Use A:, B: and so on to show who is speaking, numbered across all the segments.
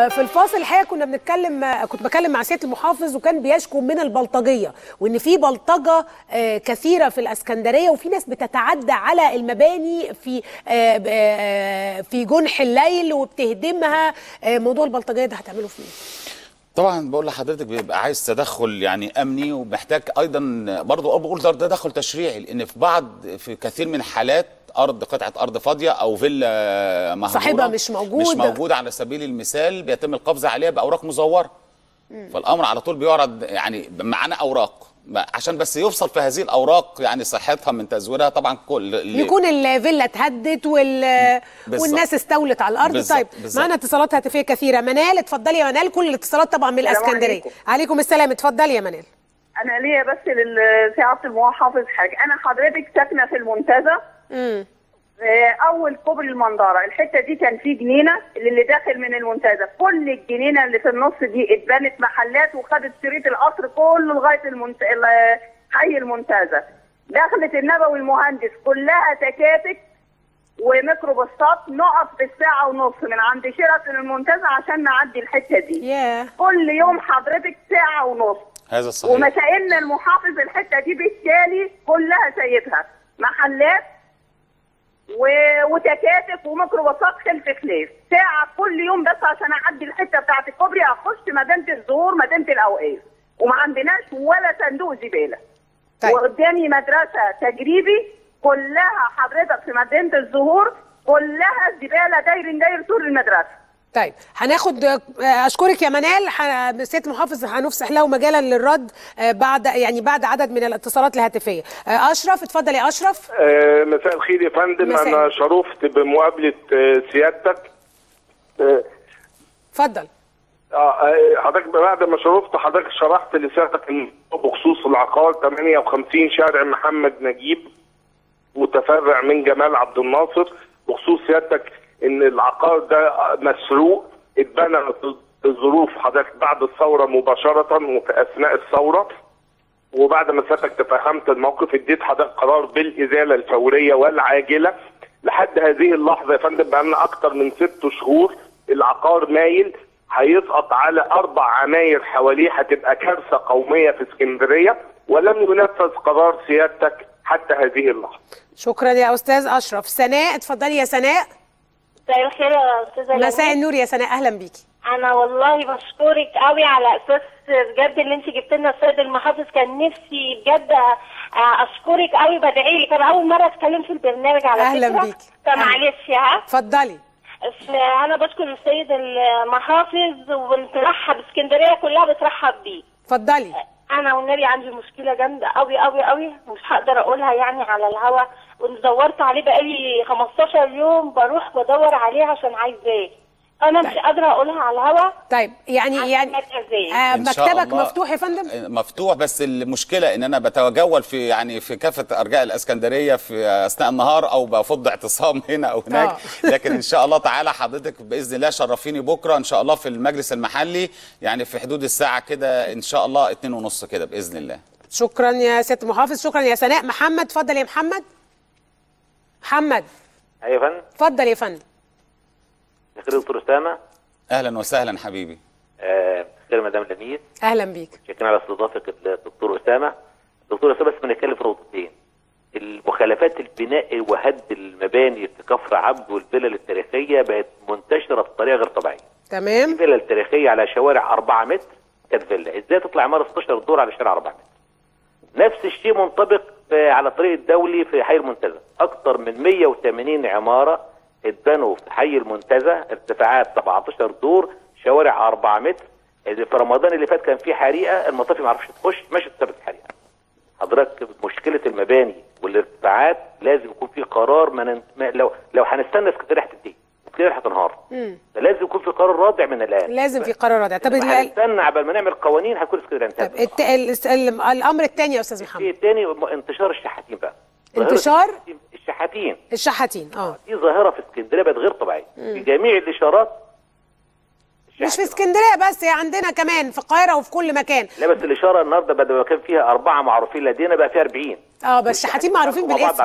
A: آه، في الفاصل الحقيقه كنا بنتكلم آه، كنت بكلم مع سياده المحافظ وكان بيشكو من البلطجيه وان في بلطجه آه، كثيره في الاسكندريه وفي ناس بتتعدى على المباني في آه، آه، في جنح الليل وبتهدمها آه، موضوع البلطجيه ده هتعمله فيه
B: طبعا بقول لحضرتك بيبقى عايز تدخل يعني امني ومحتاج ايضا برضه بقول ده تدخل تشريعي لان في بعض في كثير من حالات ارض قطعه ارض فاضيه او فيلا مهجوره
A: صاحبها مش موجود.
B: مش موجود على سبيل المثال بيتم القبض عليها باوراق مزوره فالامر على طول بيعرض يعني معانا اوراق عشان بس يفصل في هذه الاوراق يعني صحتها من تزويرها طبعا كل اللي-
A: يكون الفيلا اتهدت وال...
B: بالظبط.
A: والناس استولت على الارض
B: بالظبط،
A: طيب
B: بالظبط.
A: معانا اتصالات هاتفيه كثيره منال اتفضلي يا منال كل الاتصالات طبعا من
C: السلام
A: الاسكندريه
C: عليكم.
A: عليكم السلام اتفضلي يا منال
C: انا ليا بس لسعاده المحافظ حاجه انا حضرتك ساكنه في المنتزه
A: امم
C: آه، اول كوبري المنظره الحته دي كان في جنينه اللي داخل من المنتزه كل الجنينه اللي في النص دي اتبنت محلات وخدت شريط القصر كله لغايه المنت... ال- حي المنتزه دخلت النبوي المهندس كلها تكاتك وميكروباصات نقف بالساعه ونص من عند شيراتون المنتزه عشان نعدي الحته دي
A: ياه
C: كل يوم حضرتك ساعه ونص
B: هذا صحيح
C: ومسائلنا المحافظ الحته دي بالتالي كلها سايبها محلات و... وتكاتك وميكروباصات خلف خلاف ساعه كل يوم بس عشان اعدي الحته بتاعت الكوبري اخش مدينه الزهور مدينه الاوقاف وما عندناش ولا صندوق زباله
A: طيب.
C: وقدامي مدرسه تجريبي كلها حضرتك في مدينه الزهور كلها زباله داير داير طول المدرسه
A: طيب هناخد آه، اشكرك يا منال ح- سياده المحافظ هنفسح له مجالا للرد آه، بعد يعني بعد عدد من الاتصالات الهاتفيه آه، اشرف اتفضل يا اشرف
D: آه، مساء الخير يا فندم
A: مساء.
D: انا شرفت بمقابله آه، سيادتك آه،
A: اتفضل
D: آه، حضرتك بعد ما شرفت حضرتك شرحت لسيادتك الموضوع بخصوص العقار 58 شارع محمد نجيب متفرع من جمال عبد الناصر بخصوص سيادتك ان العقار ده مسروق اتبنى في ظروف حضرتك بعد الثوره مباشره وفي اثناء الثوره وبعد ما سيادتك تفهمت الموقف اديت حضرتك قرار بالازاله الفوريه والعاجله لحد هذه اللحظه يا فندم بقالنا اكتر من ست شهور العقار مايل هيسقط على اربع عماير حواليه هتبقى كارثه قوميه في اسكندريه ولم ينفذ قرار سيادتك حتى هذه اللحظه.
A: شكرا يا استاذ اشرف سناء اتفضلي يا سناء
E: مساء الخير يا استاذه
A: مساء
E: لميس.
A: النور يا سناء اهلا بيكي
E: انا والله بشكرك قوي على اساس بجد اللي انت جبت لنا السيد المحافظ كان نفسي بجد آه، اشكرك قوي بدعي لك انا اول مره اتكلم في البرنامج على
A: أهلاً
E: فكره
A: بيكي.
E: فمعلش ها
A: اتفضلي
E: ف- انا بشكر السيد المحافظ وبنرحب اسكندريه كلها بترحب بيه
A: اتفضلي
E: انا والنبي عندي مشكله جامده قوي قوي قوي مش هقدر اقولها يعني على الهوا ودورت عليه بقالي 15 يوم بروح بدور عليه عشان عايزاه انا مش قادره اقولها على الهوا
A: طيب يعني
E: عشان
A: يعني
E: ما اتأذيش.
A: آه
B: إن شاء
A: مكتبك
B: الله
A: مفتوح يا فندم
B: مفتوح بس المشكله ان انا بتجول في يعني في كافه ارجاء الاسكندريه في اثناء النهار او بفض اعتصام هنا او هناك
A: آه.
B: لكن ان شاء الله تعالى حضرتك باذن الله شرفيني بكره ان شاء الله في المجلس المحلي يعني في حدود الساعه كده ان شاء الله اتنين ونص كده باذن الله
A: شكرا يا سياده المحافظ شكرا يا سناء محمد اتفضل يا محمد محمد
F: ايوه يا فندم
A: اتفضل يا فندم
F: خير دكتور اسامه
B: اهلا وسهلا حبيبي
F: آه، خير مدام لميس
A: اهلا بيك
F: شكرا على استضافتك الدكتور اسامه دكتور اسامه بس بنتكلم في نقطتين المخالفات البناء وهد المباني في كفر عبد والفلل التاريخيه بقت منتشره بطريقه غير طبيعيه
A: تمام
F: الفلل التاريخيه على شوارع 4 متر كانت فيلا ازاي تطلع عماره 16 دور على شارع 4 متر نفس الشيء منطبق في على الطريق الدولي في حي المنتزه اكثر من 180 عماره اتبنوا في حي المنتزه ارتفاعات 17 دور شوارع 4 متر إذا في رمضان اللي فات كان في حريقه المطافي ما عرفش تخش مشت سابت الحريقه حضرتك مشكله المباني والارتفاعات لازم يكون في قرار ما نن... ما لو لو هنستنى اسكندريه هتنتهي اسكندريه هتنهار فلازم يكون في قرار رادع من الان
A: لازم في قرار رادع طب ال-
F: هنستنى عبال ما نعمل قوانين هتكون اسكندريه
A: طب
F: انتهت
A: الت... ال... ال... الامر الثاني يا استاذ محمد
F: الشيء الثاني م- انتشار الشحاتين بقى ظاهرة
A: انتشار؟
F: الشحاتين- الشحاتين
A: الشحاتين اه
F: دي ظاهره في اسكندريه بقت غير طبيعيه في جميع الاشارات
A: مش في
F: الشحاتين.
A: اسكندريه بس هي عندنا كمان في القاهره وفي كل مكان
F: لا بس الاشاره النهارده بدل ما كان فيها اربعه معروفين لدينا بقى فيها 40
A: اه بس شحاتين معروفين
F: مع بعض على
A: بالاسم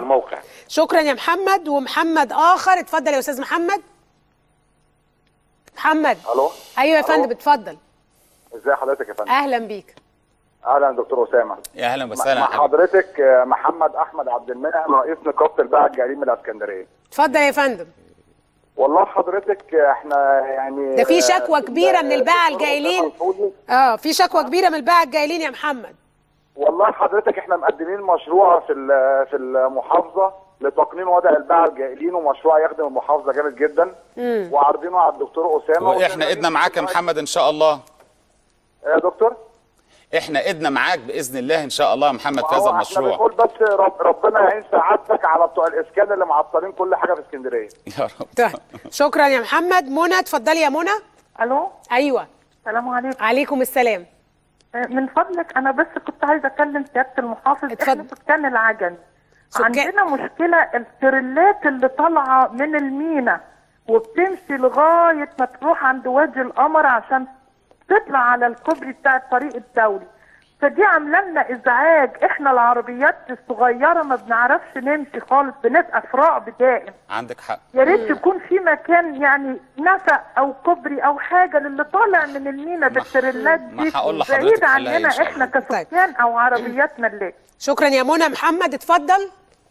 A: محمد
G: الو
A: ايوه يا
G: ألو.
A: فندم اتفضل
G: ازي حضرتك يا فندم
A: اهلا بيك
G: اهلا دكتور اسامه
B: يا اهلا
G: مع
B: وسهلا يا حبيبي.
G: حضرتك آه، محمد احمد عبد المنعم رئيس نقابه الباعة الجائلين من الاسكندريه
A: اتفضل يا فندم
G: والله حضرتك آه، احنا يعني
A: ده في
G: آه،
A: شكوى كبيره من الباعه
G: دكتور
A: الجايلين
G: أسامة الفوزي.
A: اه في شكوى كبيره من الباعه الجايلين يا محمد
G: والله حضرتك احنا مقدمين مشروع في ال- في المحافظه لتقنين وضع الباعة الجائلين ومشروع يخدم المحافظه جامد جدا وعارضينه على الدكتور اسامه
B: واحنا ايدنا معاك يا محمد ان شاء الله
G: يا دكتور
B: احنا ايدنا معاك باذن الله ان شاء الله يا محمد في هذا
G: هو احنا
B: المشروع
G: بنقول بس رب ربنا يعين سعادتك على بتوع الاسكان اللي معطلين كل حاجه في اسكندريه
B: يا رب
A: طيب شكرا يا محمد منى اتفضلي يا منى
H: الو
A: ايوه
H: السلام عليكم
A: عليكم السلام
H: من فضلك انا بس كنت عايزه اكلم سياده المحافظ
A: اتفضل.
H: احنا سكان العجمي
A: سكان-
H: عندنا مشكله التريلات اللي طالعه من المينا وبتمشي لغايه ما تروح عند وادي القمر عشان تطلع على الكوبري بتاع الطريق الدولي فدي عامله لنا ازعاج احنا العربيات الصغيره ما بنعرفش نمشي خالص بنبقى في رعب دائم
B: عندك حق
H: يا ريت يكون في مكان يعني نفق او كوبري او حاجه للي طالع من المينا بالتريلات
B: ما
H: دي
B: هقول لحضرتك
H: بعيد
B: حلها إيه إن
H: عننا
B: شاء
H: احنا
B: الله.
H: كسكان او عربياتنا اللي
A: شكرا يا منى محمد اتفضل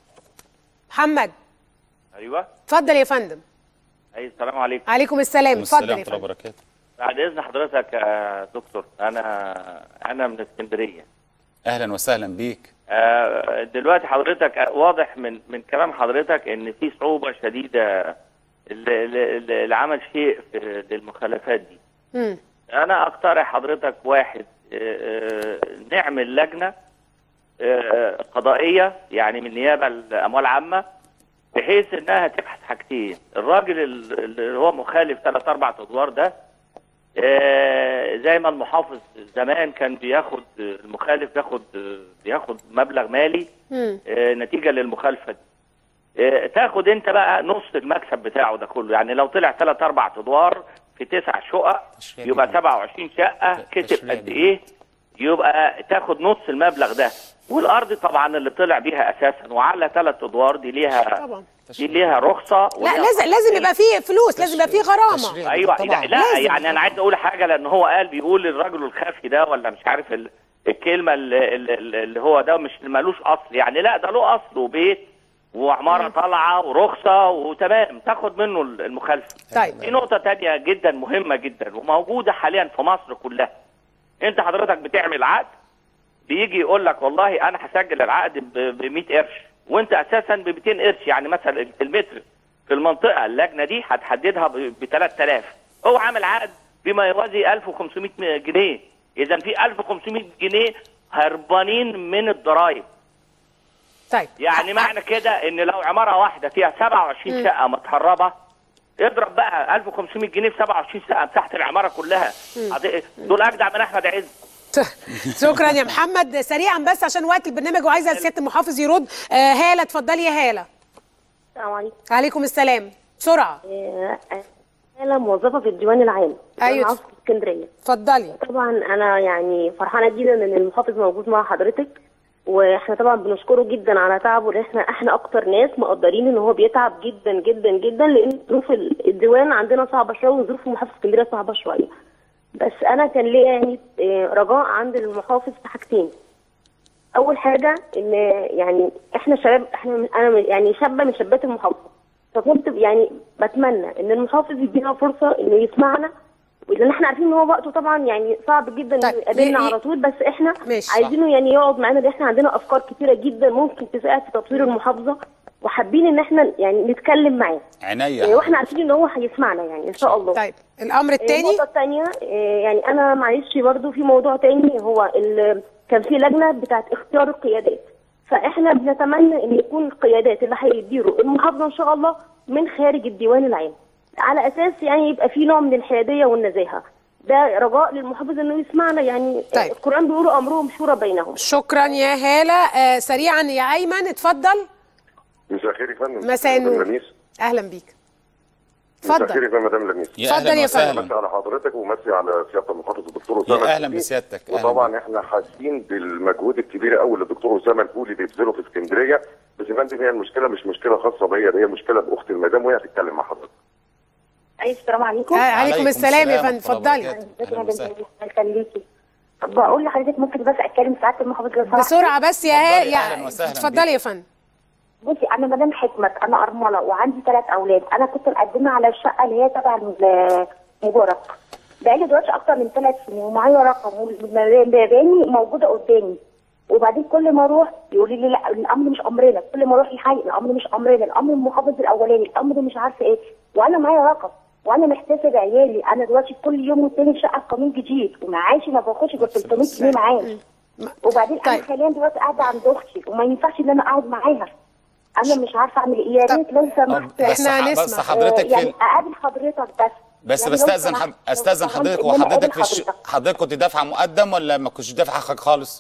A: محمد
I: ايوه
A: اتفضل يا فندم
I: اي السلام عليكم
A: عليكم السلام
B: السلام
A: اتفضل يا
B: ورحمه الله
A: فندم
B: وبركاته
I: بعد اذن حضرتك يا دكتور انا انا من اسكندريه
B: اهلا وسهلا بيك
I: آه، دلوقتي حضرتك واضح من من كلام حضرتك ان في صعوبه شديده ل- ل- ل- لعمل شيء في للمخالفات دي
A: مم.
I: انا اقترح حضرتك واحد آه، آه، نعمل لجنه آه، قضائيه يعني من نيابه الاموال عامه بحيث انها تبحث حاجتين الراجل ال- اللي هو مخالف ثلاث اربع ادوار ده آه، زي ما المحافظ زمان كان بياخد المخالف بياخد بياخد مبلغ مالي
A: مم.
I: آه، نتيجه للمخالفه دي آه، تاخد انت بقى نص المكسب بتاعه ده كله يعني لو طلع ثلاث اربع ادوار في تسع شقق
B: تشريع
I: يبقى
B: جديد.
I: 27 شقه كسب
B: تشريع
I: قد
B: جديد.
I: ايه يبقى تاخد نص المبلغ ده والارض طبعا اللي طلع بيها اساسا وعلى ثلاث ادوار دي ليها
A: طبعا
I: دي ليها رخصه
A: لا
I: وليها
A: لازم لازم يبقى فيه فلوس لازم يبقى فيه غرامه
B: تشريع.
I: ايوه
B: طبعاً.
I: لا, لا
A: لازم.
I: يعني انا عايز اقول حاجه لان هو قال بيقول الرجل الخافي ده ولا مش عارف ال- الكلمه اللي, اللي اللي هو ده مش ملوش اصل يعني لا ده له اصل وبيت وعماره طالعه ورخصه وتمام تاخد منه المخالفه
A: طيب
I: في نقطة تانية جدا مهمة جدا وموجودة حاليا في مصر كلها. أنت حضرتك بتعمل عقد بيجي يقول لك والله أنا هسجل العقد ب 100 قرش وأنت أساسا ب 200 قرش يعني مثلا المتر في المنطقة اللجنة دي هتحددها ب 3000 هو عامل عقد بما يوازي 1500 جنيه إذا في 1500 جنيه هربانين من الضرايب
A: طيب
I: يعني معنى كده ان لو عماره واحده فيها 27 شقه متهربه اضرب بقى 1500 جنيه في 27 شقه مساحه العماره كلها هت- دول اجدع من احمد عز
A: شكرا يا محمد سريعا بس عشان وقت البرنامج وعايزه سياده المحافظ يرد آه هاله اتفضلي يا هاله
J: السلام عليكم
A: عليكم السلام بسرعه
J: آه، انا موظفه في الديوان العام
A: أيوة.
J: أنا عاوزة في اسكندريه
A: اتفضلي
J: طبعا انا يعني فرحانه جدا ان المحافظ موجود مع حضرتك واحنا طبعا بنشكره جدا على تعبه لان احنا احنا اكتر ناس مقدرين ان هو بيتعب جدا جدا جدا لان ظروف ال- الديوان عندنا صعبه شويه وظروف محافظه اسكندريه صعبه شويه بس انا كان ليا يعني آه، رجاء عند المحافظ في حاجتين اول حاجه ان يعني احنا شباب احنا انا يعني شابه من شابات المحافظه فكنت يعني بتمنى ان المحافظ يدينا فرصه انه يسمعنا لان احنا عارفين ان هو وقته طبعا يعني صعب جدا
A: طيب،
J: انه يقابلنا
A: ي- ي-
J: على طول بس احنا
A: ماشي.
J: عايزينه يعني يقعد معانا لان احنا عندنا افكار كتيره جدا ممكن تساعد في تطوير المحافظه وحابين ان احنا يعني نتكلم معاه
B: عينيا
J: واحنا عارفين ان هو هيسمعنا يعني ان شاء الله
A: طيب الامر الثاني
J: النقطة الثانية يعني أنا معلش برضو في موضوع تاني هو ال- كان في لجنة بتاعت اختيار القيادات فإحنا بنتمنى إن يكون القيادات اللي هيديروا المحافظة إن شاء الله من خارج الديوان العام على أساس يعني يبقى في نوع من الحيادية والنزاهة ده رجاء للمحافظ إنه يسمعنا يعني
A: طيب.
J: القرآن بيقولوا أمرهم شورى بينهم
A: شكرا يا هاله آه سريعا يا ايمن اتفضل
K: مساء الخير يا فندم
A: مساء
K: مدام
A: النور.
K: لميس
A: اهلا بيك
K: مساء الخير
A: اتفضل
K: يا فندم مدام لميس
B: يا
A: اتفضل
B: اهلا
A: يا فندم.
B: وسهلا
K: مسي على حضرتك ومسي على سياده المحافظ الدكتور
B: يا
K: اسامه
B: اهلا
K: الفولي.
B: بسيادتك أهلاً
K: وطبعا
B: بيك.
K: احنا حاسين بالمجهود الكبير قوي اللي الدكتور اسامه الفولي بيبذله في اسكندريه بس يا فندم هي المشكله مش مشكله خاصه بيا ده هي مشكله باخت المدام وهي هتتكلم مع حضرتك
J: ايوه السلام عليكم
A: آه، عليكم السلام يا فندم
B: ورحمة الله
A: اتفضلي
B: وبركاته.
J: ازيك يا
B: أهلاً
J: بنت
B: وسهلاً.
J: الله يخليكي طب بقول لحضرتك ممكن بس اتكلم سعاده المحافظ لو سمحت؟
A: بسرعه بس يا
B: اتفضلي،
A: يا
B: أهلاً وسهلاً
A: اتفضلي يا فندم
J: بصي انا مدام حكمت انا ارمله وعندي ثلاث اولاد انا كنت مقدمه على الشقه اللي هي تبع ال- مبارك بقالي دلوقتي اكتر من ثلاث سنين ومعايا رقم والمباني موجوده قدامي وبعدين كل ما اروح يقولوا لي لا الامر مش امرنا كل ما اروح الحي الامر مش امرنا الامر المحافظ الاولاني الامر مش عارفه ايه وانا معايا رقم وانا محتسب عيالي انا دلوقتي كل يوم والتاني شقه بقانون جديد ومعاشي ما باخدش غير 300 جنيه معاش وبعدين انا
A: طيب.
J: حاليا دلوقتي قاعده عند اختي وما ينفعش ان انا اقعد معاها انا مش عارفه اعمل ايه يا
A: طب.
J: ريت لو سمحت
B: بس
A: إحنا
B: ح- بس
A: هنسمع.
B: حضرتك
J: آه، يعني
B: في
J: اقابل حضرتك بس
B: بس
J: يعني لو
B: بستأذن
J: سمحت،
B: حض...
J: لو
B: استاذن
J: سمحت
B: حضرتك
J: إن أنا
B: وحضرتك في
J: أقابل
B: الش...
J: حضرتك.
B: حضرتك كنت دافعه مقدم ولا ما كنتش دافعه حقك خالص؟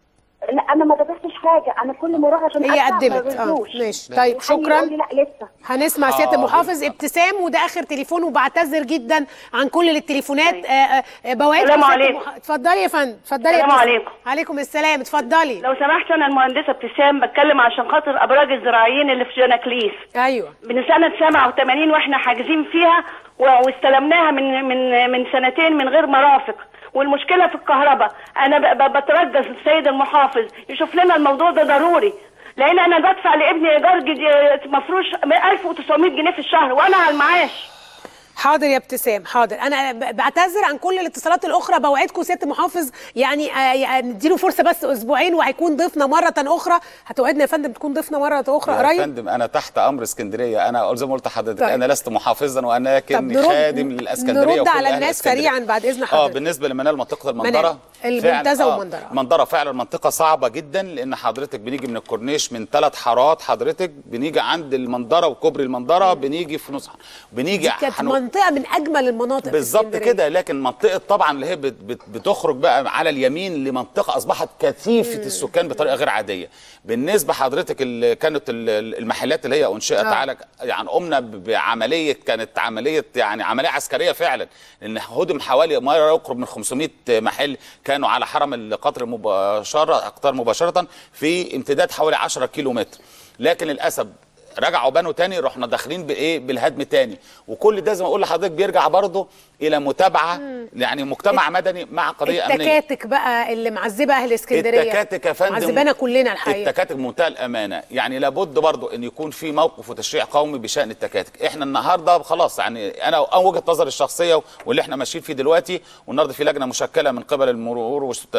J: لا انا ما دفعتش حاجه انا كل ما اروح عشان
A: هي
J: أدفع ما
A: قدمت اه
J: بيرضوش.
A: ماشي طيب
J: الحي
A: شكرا
J: يقول لي لا لسه
A: هنسمع سياده
B: حاضر.
A: المحافظ ابتسام وده اخر تليفون وبعتذر جدا عن كل التليفونات آه، آه، بوعدكم
L: السلام
A: سيادة
L: عليكم.
A: المح- اتفضلي يا فندم اتفضلي يا
L: السلام
A: ابتسام.
L: عليكم.
A: عليكم السلام اتفضلي
L: لو سمحت انا المهندسه ابتسام بتكلم عشان خاطر ابراج الزراعيين اللي في جناكليس
A: ايوه
L: من سنه 87 واحنا حاجزين فيها و- واستلمناها من من من سنتين من غير مرافق والمشكله في الكهرباء انا ب- ب- بترجز السيد المحافظ يشوف لنا الموضوع ده ضروري لان انا بدفع لابني ايجار جدي- مفروش 1900 جنيه في الشهر وانا على المعاش
A: حاضر يا ابتسام حاضر انا ب- بعتذر عن كل الاتصالات الاخرى بوعدكم سياده المحافظ يعني آه، يعني نديله فرصه بس اسبوعين وهيكون ضيفنا مره اخرى هتوعدنا يا فندم تكون ضيفنا مره اخرى
B: يا
A: قريب
B: فندم انا تحت امر اسكندريه انا زي ما قلت لحضرتك
A: طيب.
B: انا لست محافظا وانا
A: طب
B: لكن
A: نرد-
B: خادم للاسكندريه
A: نرد
B: وكل
A: على
B: أهل
A: الناس
B: الإسكندرية.
A: سريعا بعد اذن
B: اه
A: حضرتك
B: بالنسبه لمنال منطقه
A: منال.
B: المنظره
A: المنتزه
B: فعلاً- آه،
A: والمنظرة.
B: المنظره فعلا منطقه صعبه جدا لان حضرتك بنيجي من الكورنيش من ثلاث حارات حضرتك بنيجي عند المنظره وكوبري المنظره بنيجي في نص بنيجي
A: دي كانت
B: هنو-
A: منطقه من اجمل المناطق في
B: بالظبط
A: اسكندرية.
B: كده لكن منطقه طبعا اللي هي بت بت بتخرج بقى على اليمين لمنطقه اصبحت كثيفه السكان بطريقه غير عاديه بالنسبه حضرتك اللي كانت ال- ال- المحلات اللي هي انشئت
A: آه.
B: على يعني قمنا ب- بعمليه كانت عمليه يعني عمليه عسكريه فعلا لان هدم حوالي ما يقرب من 500 محل كانوا على حرم القطر مباشره قطار مباشره في امتداد حوالي 10 كيلو متر لكن للاسف رجعوا بنوا تاني رحنا داخلين بايه بالهدم تاني وكل ده زي ما اقول لحضرتك بيرجع برضه الى متابعه يعني مجتمع مدني مع قضيه امنيه
A: التكاتك بقى اللي معذبه اهل اسكندريه
B: التكاتك يا فندم
A: معذبانا كلنا الحقيقه
B: التكاتك بمنتهى الامانه يعني لابد برضو ان يكون في موقف وتشريع قومي بشان التكاتك احنا النهارده خلاص يعني انا أنا وجهه نظري الشخصيه واللي احنا ماشيين فيه دلوقتي والنهارده في لجنه مشكله من قبل المرور والست-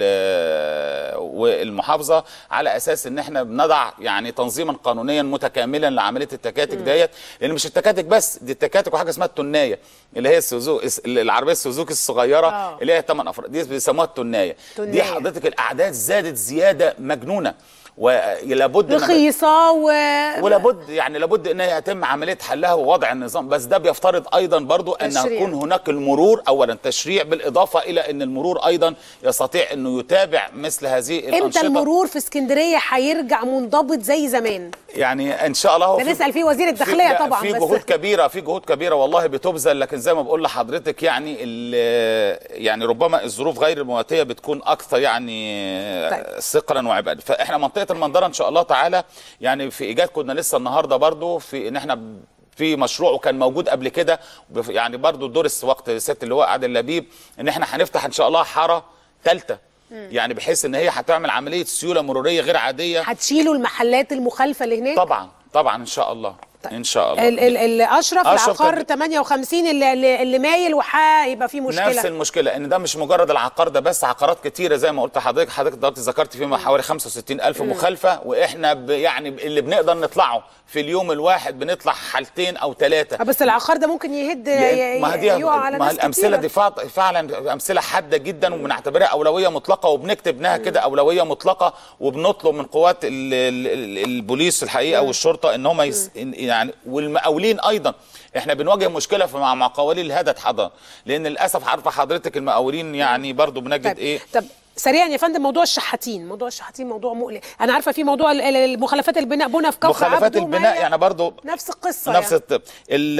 B: وال- والمحافظه على اساس ان احنا بنضع يعني تنظيما قانونيا متكاملا لعمليه التكاتك ديت لان مش التكاتك بس دي التكاتك وحاجه اسمها التنايه اللي هي السوزوكي العربيه السوزوكي الصغيره
A: آه.
B: اللي هي 8 افراد دي بيسموها التنايه دي
A: تناية.
B: حضرتك الاعداد زادت زياده مجنونه ولابد إن-
A: رخيصه و
B: ولابد يعني لابد ان يتم عمليه حلها ووضع النظام بس ده بيفترض ايضا برضو ان
A: تشريع.
B: يكون هناك المرور اولا تشريع بالاضافه الى ان المرور ايضا يستطيع انه يتابع مثل هذه
A: امتى
B: الانشطه
A: المرور في اسكندريه هيرجع منضبط زي زمان
B: يعني ان شاء الله هو
A: ده
B: في-
A: نسال فيه وزير
B: في-
A: الداخليه
B: لا،
A: طبعا
B: في
A: بس
B: جهود كبيره في جهود كبيره والله بتبذل لكن زي ما بقول لحضرتك يعني ال- يعني ربما الظروف غير المواتيه بتكون اكثر يعني
A: طيب.
B: ثقلا وعباده فاحنا منطقه المنظره ان شاء الله تعالى يعني في ايجاد كنا لسه النهارده برضو في ان احنا في مشروع وكان موجود قبل كده وبف- يعني برضو دورس وقت ست اللي هو عادل لبيب ان احنا هنفتح ان شاء الله حاره ثالثه يعني بحيث ان هي هتعمل عمليه سيوله مروريه غير عاديه
A: هتشيلوا المحلات المخالفه اللي هناك
B: طبعا طبعا ان شاء الله ان شاء الله
A: ال- ال- اللي اشرف
B: أشرف
A: العقار
B: كان-
A: 58 اللي, اللي, اللي مايل وهيبقى فيه مشكله
B: نفس المشكله ان ده مش مجرد العقار ده بس عقارات كتيره زي ما قلت لحضرتك حضرتك دلوقتي ذكرت فيهم حوالي 65 الف مخالفه واحنا ب يعني ب- اللي بنقدر نطلعه في اليوم الواحد بنطلع حالتين او ثلاثه
A: آه، بس العقار ده ممكن يهد ي-
B: ما هي دي
A: يقع على
B: ما هي
A: ناس
B: الامثله
A: كتيرة.
B: دي فع- فعلا امثله حاده جدا وبنعتبرها اولويه مطلقه وبنكتب انها كده اولويه مطلقه وبنطلب من قوات ال- ال- ال- البوليس الحقيقه والشرطه ان هم يس يعني والمقاولين ايضا احنا بنواجه مشكله في مع مقاولين الهدد حضر لان للاسف عارفه حضرتك المقاولين يعني برضو بنجد
A: طيب.
B: ايه
A: طب سريعا يا فندم موضوع الشحاتين موضوع الشحاتين موضوع مقلق انا عارفه في موضوع ل- ل- المخالفات البناء بنا في كفر
B: مخالفات
A: عبده
B: البناء
A: وما-
B: يعني برضو
A: نفس القصه
B: نفس
A: يعني.
B: الطب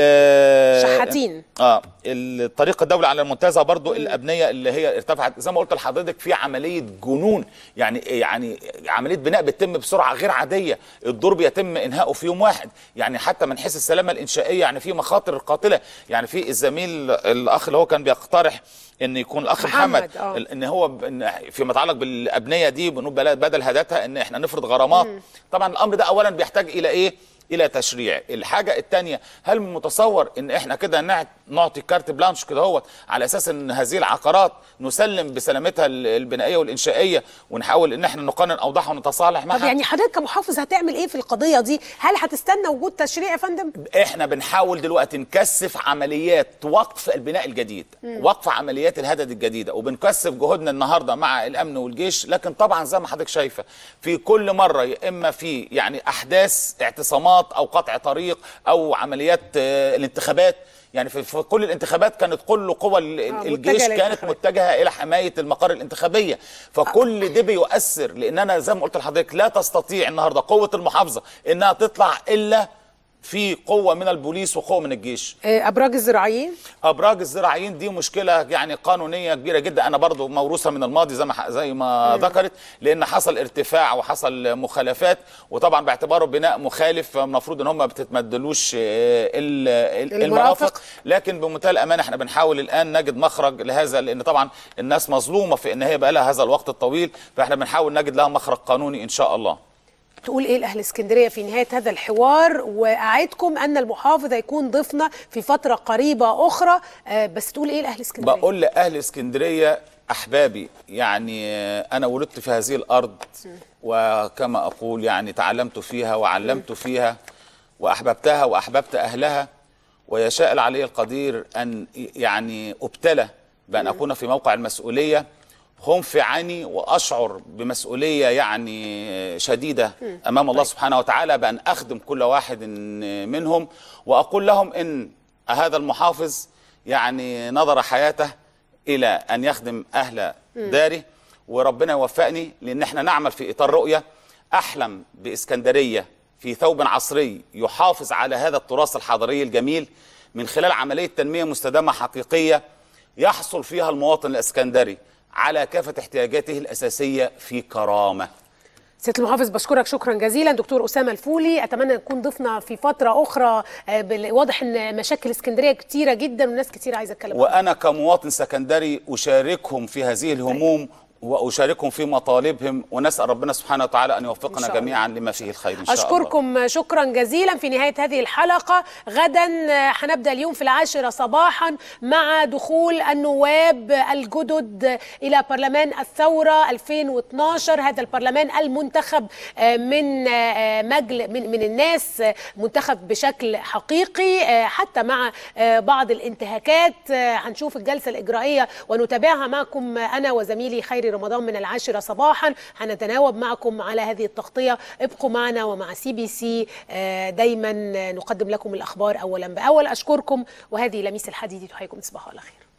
B: ال-
A: شحاتين.
B: اه الطريق الدولي على المنتزه برضو الابنيه اللي هي ارتفعت زي ما قلت لحضرتك في عمليه جنون يعني يعني عمليه بناء بتتم بسرعه غير عاديه الدور بيتم انهائه في يوم واحد يعني حتى من حيث السلامه الانشائيه يعني في مخاطر قاتله يعني في الزميل الاخ اللي هو كان بيقترح ان يكون الاخ
A: محمد،
B: محمد,
A: آه.
B: ان هو ب- إن فيما يتعلق بالابنيه دي بنقول بلا- بدل هداتها ان احنا نفرض غرامات طبعا الامر ده اولا بيحتاج الى ايه الى تشريع الحاجه الثانيه هل من متصور ان احنا كده نعت- نعطي كارت بلانش كده هو على اساس ان هذه العقارات نسلم بسلامتها ال- البنائيه والانشائيه ونحاول ان احنا نقنن اوضاعها ونتصالح معها
A: طب يعني حضرتك كمحافظ هتعمل ايه في القضيه دي هل هتستنى وجود تشريع يا فندم
B: احنا بنحاول دلوقتي نكثف عمليات وقف البناء الجديد
A: مم.
B: وقف عمليات الهدد الجديده وبنكثف جهودنا النهارده مع الامن والجيش لكن طبعا زي ما حضرتك شايفه في كل مره يا اما في يعني احداث اعتصامات او قطع طريق او عمليات آه، الانتخابات يعني في, في كل الانتخابات كانت كل قوى ال- ال-
A: آه،
B: الجيش
A: متجهة
B: كانت
A: للانتخابات.
B: متجهه الى حمايه المقار الانتخابيه فكل ده بيؤثر لان انا زي ما قلت لحضرتك لا تستطيع النهارده قوه المحافظه انها تطلع الا في قوه من البوليس وقوه من الجيش
A: آه، ابراج الزراعيين
B: ابراج الزراعيين دي مشكله يعني قانونيه كبيره جدا انا برضو موروثه من الماضي زي ما ح- زي ما
A: مم.
B: ذكرت لان حصل ارتفاع وحصل مخالفات وطبعا باعتباره بناء مخالف فالمفروض ان هم ما بتتمدلوش آه، ال- ال-
A: المرافق.
B: المرافق لكن بمنتهى الامانه احنا بنحاول الان نجد مخرج لهذا لان طبعا الناس مظلومه في ان هي بقى لها هذا الوقت الطويل فاحنا بنحاول نجد لها مخرج قانوني ان شاء الله
A: تقول ايه لاهل اسكندريه في نهايه هذا الحوار واعدكم ان المحافظ هيكون ضيفنا في فتره قريبه اخرى آه، بس تقول ايه لاهل اسكندريه
B: بقول لاهل اسكندريه احبابي يعني آه، انا ولدت في هذه الارض وكما اقول يعني تعلمت فيها وعلمت فيها واحببتها واحببت اهلها ويشاء العلي القدير ان يعني ابتلى بان اكون في موقع المسؤوليه هم في عيني واشعر بمسؤوليه يعني شديده امام الله سبحانه وتعالى بان اخدم كل واحد منهم واقول لهم ان هذا المحافظ يعني نظر حياته الى ان يخدم اهل داره وربنا يوفقني لان احنا نعمل في اطار رؤيه احلم باسكندريه في ثوب عصري يحافظ على هذا التراث الحضاري الجميل من خلال عمليه تنميه مستدامه حقيقيه يحصل فيها المواطن الاسكندري على كافه احتياجاته الاساسيه في كرامه
A: سياده المحافظ بشكرك شكرا جزيلا دكتور اسامه الفولي اتمنى يكون ضيفنا في فتره اخرى آه، بال- واضح ان مشاكل اسكندريه كتيره جدا والناس كتير عايزه اتكلم عنها.
B: وانا كمواطن سكندري اشاركهم في هذه الهموم واشاركهم في مطالبهم ونسال ربنا سبحانه وتعالى ان
A: إن
B: يوفقنا
A: شاء الله.
B: جميعا لما فيه الخير ان شاء الله
A: أشكركم شكرا جزيلا في نهاية هذه الحلقة غدا آه، هنبدأ اليوم في العاشرة صباحا مع دخول النواب الجدد إلى برلمان الثورة 2012 هذا البرلمان المنتخب آه، من آه، مجل من, من الناس آه، منتخب بشكل حقيقي آه، حتى مع آه، بعض الانتهاكات آه، هنشوف الجلسة الإجرائية ونتابعها معكم آه، أنا وزميلي خيري رمضان من العاشرة صباحا هنتناوب معكم على هذه التغطية ابقوا معنا ومع سي بي سي آه، دايما نقدم لكم الأخبار أولا بأول أشكركم وهذه لميس الحديدي تحييكم تصبحوا على خير